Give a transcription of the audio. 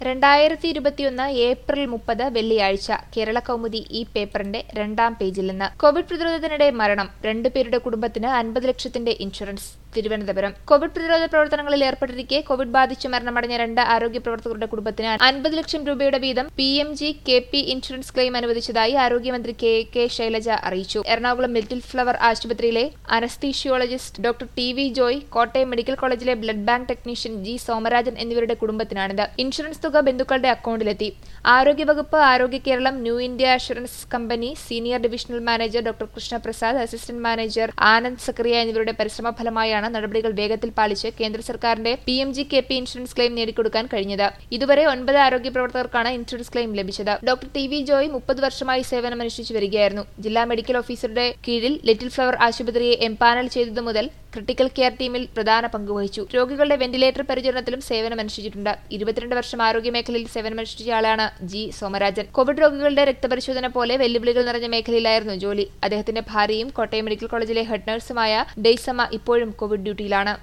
രണ്ടായിരത്തി ഇരുപത്തിയൊന്ന് ഏപ്രിൽ മുപ്പത് വെള്ളിയാഴ്ച കേരള കൗമുദി ഈ പേപ്പറിന്റെ രണ്ടാം പേജിൽ നിന്ന് കോവിഡ് പ്രതിരോധത്തിനിടെ മരണം രണ്ടുപേരുടെ കുടുംബത്തിന് അൻപത് ലക്ഷത്തിന്റെ ഇൻഷുറൻസ് തിരുവനന്തപുരം കോവിഡ് പ്രതിരോധ പ്രവർത്തനങ്ങളിൽ ഏർപ്പെട്ടിരിക്കെ കോവിഡ് ബാധിച്ച് മരണമടഞ്ഞ രണ്ട് ആരോഗ്യ പ്രവർത്തകരുടെ കുടുംബത്തിന് അൻപത് ലക്ഷം രൂപയുടെ വീതം P M G K P insurance claim അനുവദിച്ചതായി ആരോഗ്യമന്ത്രി കെ കെ ശൈലജ അറിയിച്ചു എറണാകുളം ലിറ്റിൽ ഫ്ലവർ ആശുപത്രിയിലെ anaesthesiologist doctor T V Joy Kottayam medical കോളേജിലെ blood bank technician G Somarajan എന്നിവരുടെ കുടുംബത്തിനാണിത് ഇൻഷുറൻസ് തുക ബന്ധുക്കളുടെ അക്കൗണ്ടിലെത്തി ആരോഗ്യവകുപ്പ് Arogya Keralam New India assurance company senior divisional manager doctor Krishnaprasad assistant manager Anand Zakariya എന്നിവരുടെ പരിശ്രമ ഫലമായാണ് നടപടികൾ വേഗത്തിൽ പാലിച്ച് കേന്ദ്ര സർക്കാരിന്റെ P M G K P insurance claim നേടിക്കൊടുക്കാൻ കഴിഞ്ഞത് ഇതുവരെ ഒൻപത് ആരോഗ്യ പ്രവർത്തകർക്കാണ് ഇൻഷുറൻസ് ക്ലെയിം ലഭിച്ചത് ഡോക്ടർ ടി വി ജോയ് മുപ്പത് വർഷമായി സേവനമനുഷ്ഠിച്ചു വരികയായിരുന്നു ജില്ലാ മെഡിക്കൽ ഓഫീസറുടെ കീഴിൽ ലിറ്റിൽ ഫ്ലവർ ആശുപത്രിയെ എംപാനൽ ചെയ്തതു മുതൽ ക്രിട്ടിക്കൽ കെയർ ടീമിൽ പ്രധാന പങ്കുവഹിച്ചു രോഗികളുടെ വെന്റിലേറ്റർ പരിചരണത്തിലും സേവനമനുഷ്ഠിച്ചിട്ടുണ്ട് ഇരുപത്തിരണ്ട് വർഷം ആരോഗ്യ മേഖലയിൽ സേവനമനുഷ്ഠിച്ച ആളാണ് ജി സോമരാജൻ കോവിഡ് രോഗികളുടെ രക്തപരിശോധന പോലെ വെല്ലുവിളികൾ നിറഞ്ഞ മേഖലയിലായിരുന്നു ജോലി അദ്ദേഹത്തിന്റെ ഭാര്യയും കോട്ടയം മെഡിക്കൽ കോളേജിലെ ഹെഡ് നഴ്സുമായ ഡെയ്സമ്മ ഇപ്പോഴും കോവിഡ് ഡ്യൂട്ടിയിലാണ്